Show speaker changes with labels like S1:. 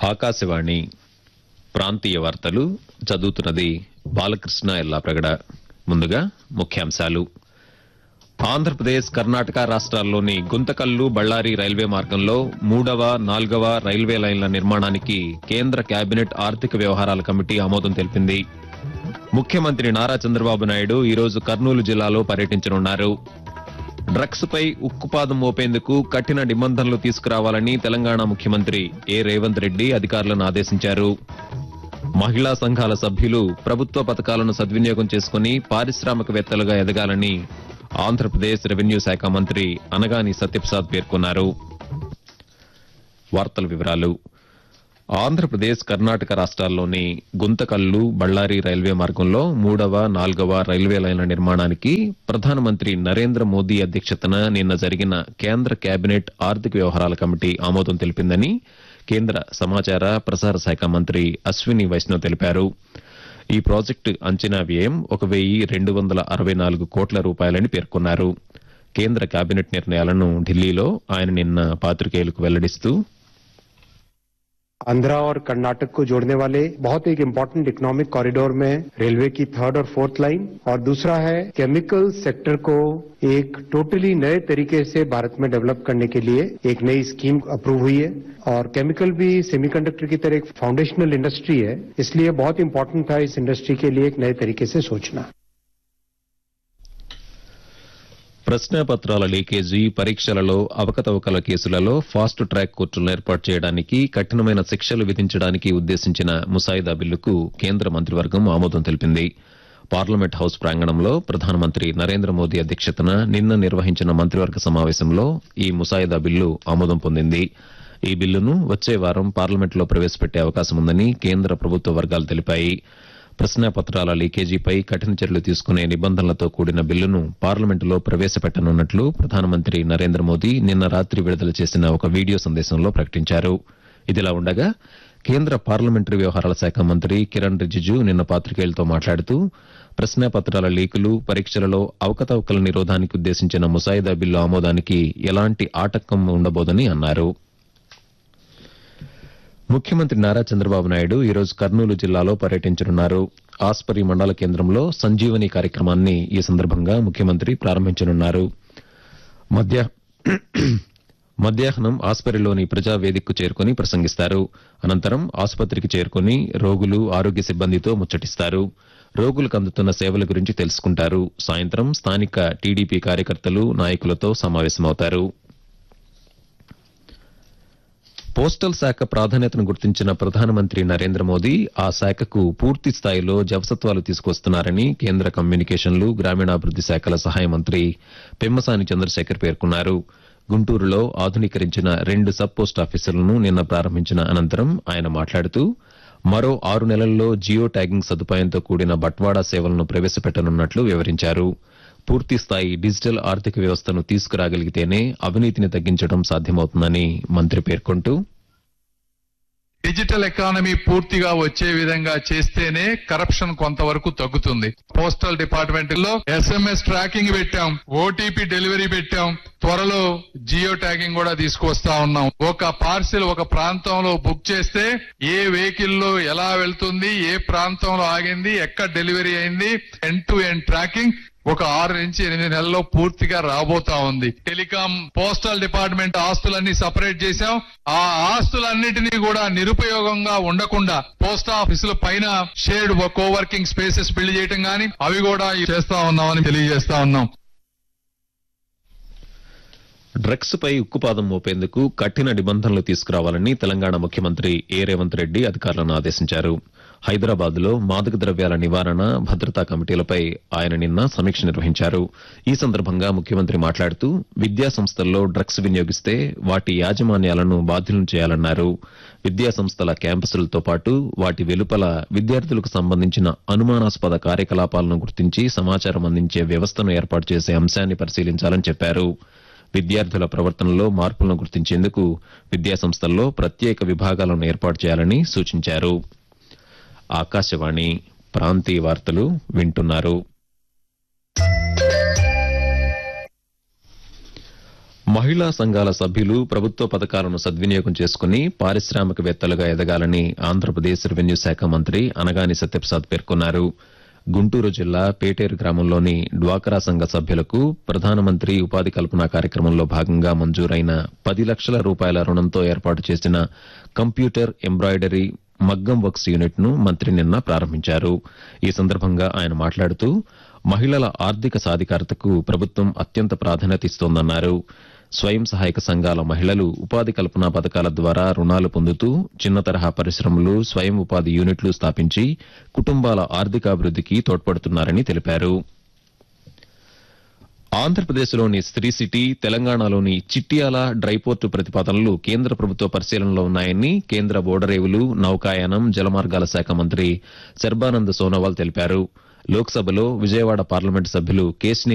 S1: ఆకాశవాణి ప్రాంతీయ వార్తలు చదువుతున్నది బాలకృష్ణ ఎల్లాప్రగడ ముందుగా ముఖ్యాంశాలు ఆంధ్రప్రదేశ్ కర్ణాటక రాష్ట్రాల్లోని గుంతకల్లు బళ్ళారి రైల్వే మార్గంలో మూడవ నాల్గవ రైల్వే లైన్ల నిర్మాణానికి కేంద్ర కేబినెట్ ఆర్థిక వ్యవహారాల కమిటీ ఆమోదం తెలిపింది ముఖ్యమంత్రి నారా చంద్రబాబు నాయుడు ఈరోజు కర్నూలు జిల్లాలో పర్యటించనున్నారు డ్రగ్స్ పై ఉక్కుపాదం మోపేందుకు కఠిన నిబంధనలు తీసుకురావాలని తెలంగాణ ముఖ్యమంత్రి ఏ రేవంత్ రెడ్డి అధికారులను ఆదేశించారు మహిళా సంఘాల సభ్యులు ప్రభుత్వ పథకాలను సద్వినియోగం చేసుకుని పారిశ్రామికవేత్తలుగా ఎదగాలని ఆంధ్రప్రదేశ్ రెవెన్యూ శాఖ మంత్రి అనగాని సత్యప్రసాద్ పేర్కొన్నారు వార్తల వివరాలు ఆంధ్రప్రదేశ్ కర్ణాటక రాష్ట్రాల్లోని గుంతకల్లు బళ్ళారి రైల్వే మార్గంలో మూడవ నాల్గవ రైల్వే లైన్ల నిర్మాణానికి ప్రధానమంత్రి నరేంద్ర మోదీ అధ్యక్షతన నిన్న జరిగిన కేంద్ర కేబినెట్ ఆర్థిక వ్యవహారాల కమిటీ ఆమోదం తెలిపిందని కేంద్ర సమాచార ప్రసార శాఖ మంత్రి అశ్విని వైష్ణవ్ తెలిపారు ఈ ప్రాజెక్టు అంచనా వ్యయం ఒక వెయ్యి రెండు వందల అరవై నాలుగు కోట్ల రూపాయలని పేర్కొన్నారు కేంద్ర కేబినెట్ నిర్ణయాలను ఢిల్లీలో ఆయన నిన్న పాత్రికేయులకు వెల్లడిస్తూ
S2: आंध्रा और कर्नाटक को जोड़ने वाले बहुत एक इम्पोर्टेंट इकोनॉमिक कॉरिडोर में रेलवे की थर्ड और फोर्थ लाइन और दूसरा है केमिकल सेक्टर को एक टोटली नए तरीके से भारत में डेवलप करने के लिए एक नई स्कीम अप्रूव हुई है और केमिकल भी सेमीकंडक्टर की तरह एक फाउंडेशनल इंडस्ट्री है इसलिए बहुत इंपॉर्टेंट था इस इंडस्ट्री के लिए एक नए तरीके से सोचना
S1: ప్రశ్నాపత్రాల లీకేజీ పరీక్షలలో అవకతవకల కేసులలో ఫాస్ట్ ట్రాక్ కోర్టులను ఏర్పాటు చేయడానికి కఠినమైన శిక్షలు విధించడానికి ఉద్దేశించిన ముసాయిదా బిల్లుకు కేంద్ర మంత్రివర్గం ఆమోదం తెలిపింది పార్లమెంట్ హౌస్ ప్రాంగణంలో ప్రధానమంత్రి నరేంద్ర మోదీ అధ్యక్షతన నిన్న నిర్వహించిన మంత్రివర్గ సమావేశంలో ఈ ముసాయిదా బిల్లు ఆమోదం పొందింది ఈ బిల్లును వచ్చే వారం పార్లమెంట్లో ప్రవేశపెట్టే అవకాశం ఉందని కేంద్ర ప్రభుత్వ వర్గాలు తెలిపాయి ప్రశ్నాపత్రాల లీకేజీపై కఠిన చర్యలు తీసుకునే నిబంధనలతో కూడిన బిల్లును పార్లమెంటులో ప్రవేశపెట్టనున్నట్లు ప్రధానమంత్రి నరేంద్ర మోదీ నిన్న రాత్రి విడుదల చేసిన ఒక వీడియో సందేశంలో ప్రకటించారు ఇదిలా ఉండగా కేంద్ర పార్లమెంటరీ వ్యవహారాల శాఖ మంత్రి కిరణ్ రిజిజు నిన్న పాత్రికేయులతో మాట్లాడుతూ ప్రశ్నాపత్రాల లీకులు పరీక్షలలో అవకతవకల నిరోధానికి ఉద్దేశించిన ముసాయిదా బిల్లు ఆమోదానికి ఎలాంటి ఆటంకం ఉండబోదని అన్నారు ముఖ్యమంత్రి నారా చంద్రబాబు నాయుడు ఈరోజు కర్నూలు జిల్లాలో పర్యటించనున్నారు ఆస్పరి మండల కేంద్రంలో సంజీవని కార్యక్రమాన్ని ఈ సందర్భంగా ముఖ్యమంత్రి ప్రారంభించనున్నారు మధ్య మధ్యాహ్నం ఆస్పరిలోని ప్రజావేదికకు చేరుకుని ప్రసంగిస్తారు అనంతరం ఆసుపత్రికి చేరుకుని రోగులు ఆరోగ్య సిబ్బందితో ముచ్చటిస్తారు రోగులకు అందుతున్న సేవల గురించి తెలుసుకుంటారు సాయంత్రం స్థానిక టీడీపీ కార్యకర్తలు నాయకులతో సమావేశమవుతారు పోస్టల్ శాఖ ప్రాధాన్యతను గుర్తించిన ప్రధానమంత్రి నరేంద్ర మోదీ ఆ శాఖకు పూర్తి స్థాయిలో జవసత్వాలు తీసుకొస్తున్నారని కేంద్ర కమ్యూనికేషన్లు గ్రామీణాభివృద్ది శాఖల సహాయ మంత్రి పెమ్మసాని చంద్రశేఖర్ పేర్కొన్నారు గుంటూరులో ఆధునీకరించిన రెండు సబ్ పోస్ట్ ఆఫీసులను నిన్న ప్రారంభించిన అనంతరం ఆయన మాట్లాడుతూ మరో ఆరు నెలల్లో జియో ట్యాగింగ్ సదుపాయంతో కూడిన బట్వాడా సేవలను ప్రవేశపెట్టనున్నట్లు వివరించారు పూర్తి స్థాయి డిజిటల్ ఆర్థిక వ్యవస్థను తీసుకురాగలిగితేనే అవినీతిని తగ్గించడం సాధ్యమవుతుందని మంత్రి పేర్కొంటూ
S3: డిజిటల్ ఎకానమీ పూర్తిగా వచ్చే విధంగా చేస్తేనే కరప్షన్ కొంతవరకు తగ్గుతుంది పోస్టల్ డిపార్ట్మెంట్ లో ఎస్ఎంఎస్ ట్రాకింగ్ పెట్టాం ఓటీపీ డెలివరీ పెట్టాం త్వరలో జియో ట్యాగింగ్ కూడా తీసుకొస్తా ఉన్నాం ఒక పార్సిల్ ఒక ప్రాంతంలో బుక్ చేస్తే ఏ వెహికల్ లో ఎలా వెళ్తుంది ఏ ప్రాంతంలో ఆగింది ఎక్కడ డెలివరీ అయింది ఎండ్ టు ఎండ్ ట్రాకింగ్ ఒక ఆరు నుంచి ఎనిమిది నెలల్లో పూర్తిగా రాబోతా ఉంది టెలికాం పోస్టల్ డిపార్ట్మెంట్ ఆస్తులన్నీ సపరేట్ చేశాం ఆ ఆస్తులన్నిటినీ కూడా నిరుపయోగంగా ఉండకుండా పోస్ట్ ఆఫీసుల పైన షేర్డ్ కోవర్కింగ్ స్పేసెస్ బిల్డ్ చేయటం గానీ అవి కూడా చేస్తా ఉన్నామని తెలియజేస్తా ఉన్నాం
S1: డ్రగ్స్ పై ఉక్కుపాదం మోపేందుకు కఠిన నిబంధనలు తీసుకురావాలని తెలంగాణ ముఖ్యమంత్రి ఏ రేవంత్ రెడ్డి అధికారులను ఆదేశించారు హైదరాబాద్ లో మాదక ద్రవ్యాల నివారణ భద్రతా కమిటీలపై ఆయన నిన్న సమీక్ష నిర్వహించారు ఈ సందర్భంగా ముఖ్యమంత్రి మాట్లాడుతూ విద్యా సంస్థల్లో డ్రగ్స్ వినియోగిస్తే వాటి యాజమాన్యాలను బాధ్యులను చేయాలన్నారు విద్యా సంస్థల క్యాంపసులతో పాటు వాటి వెలుపల విద్యార్థులకు సంబంధించిన అనుమానాస్పద కార్యకలాపాలను గుర్తించి సమాచారం అందించే వ్యవస్థను ఏర్పాటు చేసే అంశాన్ని పరిశీలించాలని చెప్పారు విద్యార్థుల ప్రవర్తనలో మార్పులను గుర్తించేందుకు విద్యాసంస్థల్లో ప్రత్యేక విభాగాలను ఏర్పాటు చేయాలని సూచించారు ఆకాశవాణి ప్రాంతీయ వార్తలు వింటున్నారు మహిళా సంఘాల సభ్యులు ప్రభుత్వ పథకాలను సద్వినియోగం చేసుకుని పారిశ్రామికవేత్తలుగా ఎదగాలని ఆంధ్రప్రదేశ్ రెవెన్యూ శాఖ మంత్రి అనగాని సత్యప్రసాద్ పేర్కొన్నారు గుంటూరు జిల్లా పేటేరు గ్రామంలోని డ్వాక్రా సంఘ సభ్యులకు ప్రధానమంత్రి ఉపాధి కల్పన కార్యక్రమంలో భాగంగా మంజూరైన పది లక్షల రూపాయల రుణంతో ఏర్పాటు చేసిన కంప్యూటర్ ఎంబ్రాయిడరీ మగ్గం వర్క్స్ యూనిట్ ను మంత్రి నిన్న ప్రారంభించారు ఈ సందర్భంగా ఆయన మాట్లాడుతూ మహిళల ఆర్థిక సాధికారతకు ప్రభుత్వం అత్యంత ప్రాధాన్యత ఇస్తోందన్నారు స్వయం సహాయక సంఘాల మహిళలు ఉపాధి కల్పన పథకాల ద్వారా రుణాలు పొందుతూ చిన్న తరహా పరిశ్రమలు స్వయం ఉపాధి యూనిట్లు స్థాపించి కుటుంబాల ఆర్థికాభివృద్దికి తోడ్పడుతున్నారని తెలిపారు ఆంధ్రప్రదేశ్లోని శ్రీ సిటీ తెలంగాణలోని చిట్యాల డ్రైపోర్టు ప్రతిపాదనలు కేంద్ర ప్రభుత్వ పరిశీలనలో ఉన్నాయని కేంద్ర ఓడరేవులు నౌకాయానం జలమార్గాల శాఖ మంత్రి సర్బానంద్ సోనోవాల్ తెలిపారు లోక్సభలో విజయవాడ పార్లమెంటు సభ్యులు కేశినేని